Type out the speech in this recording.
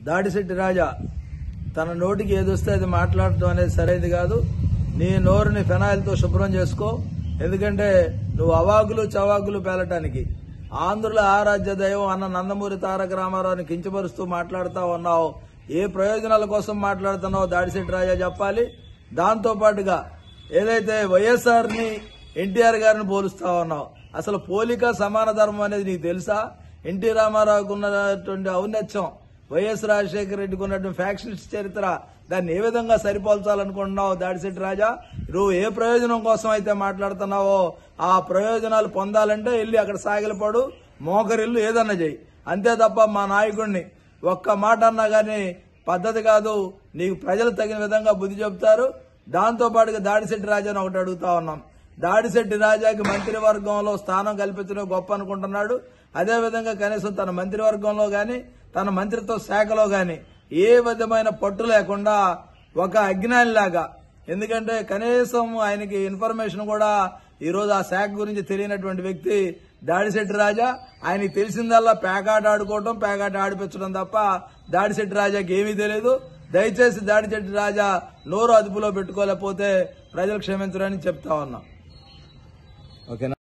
దాడిశెట్టి రాజా తన నోటికి ఏదొస్తే అది మాట్లాడటం అనేది సరైనది కాదు నీ నోరుని ఫెనాయిల్తో శుభ్రం చేసుకో ఎందుకంటే నువ్వు అవాకులు చవాకులు పేలటానికి ఆంధ్రుల ఆరాధ్య దైవం అన్న నందమూరి తారక రామారావుని కించపరుస్తూ మాట్లాడుతా ఉన్నావు ఏ ప్రయోజనాల కోసం మాట్లాడుతున్నావో దాడిశెట్టి రాజా చెప్పాలి దాంతో పాటుగా ఏదైతే వైఎస్ఆర్ ని ఎన్టీఆర్ గారిని పోలుస్తా ఉన్నావు అసలు పోలిక సమాన ధర్మం అనేది నీకు తెలుసా ఎన్టీ రామారావుకు ఉన్నటువంటి ఔన్నత్యం వైఎస్ రాజశేఖర రెడ్డికి ఉన్నటువంటి ఫ్యాక్షనిస్ట్ చరిత్ర దాన్ని ఏ విధంగా సరిపోల్చాలనుకుంటున్నావు దాడిశెట్టి రాజా నువ్వు ఏ ప్రయోజనం కోసం అయితే మాట్లాడుతున్నావో ఆ ప్రయోజనాలు పొందాలంటే వెళ్ళి అక్కడ సాగిలపడు మోకరిల్లు ఏదన్నా చెయ్యి అంతే తప్ప మా నాయకుడిని ఒక్క మాట అన్నా గానీ పద్ధతి కాదు నీకు ప్రజలు తగిన విధంగా బుద్ధి చెప్తారు దాంతో పాటుగా దాడిశెట్టి రాజాని ఒకటి అడుగుతా ఉన్నాం దాడిశెట్టి రాజాకి మంత్రివర్గంలో స్థానం కల్పించడం గొప్ప అనుకుంటున్నాడు అదేవిధంగా కనీసం తన మంత్రివర్గంలో గాని తన మంత్రిత్వ శాఖలో గాని ఏ విధమైన పట్టు లేకుండా ఒక అజ్ఞానిలాగా ఎందుకంటే కనీసం ఆయనకి ఇన్ఫర్మేషన్ కూడా ఈ రోజు ఆ శాఖ గురించి తెలియనటువంటి వ్యక్తి దాడిశెట్టి రాజా ఆయనకి తెలిసిందల్లా పేకాట ఆడుకోవటం పేకాట ఆడిపించడం తప్ప దాడిశెట్టి రాజాకి ఏమీ తెలియదు దయచేసి దాడిశెట్టి రాజా నోరు అదుపులో పెట్టుకోలేకపోతే ప్రజలు క్షమించరని చెప్తా ఉన్నాం ఓకేనా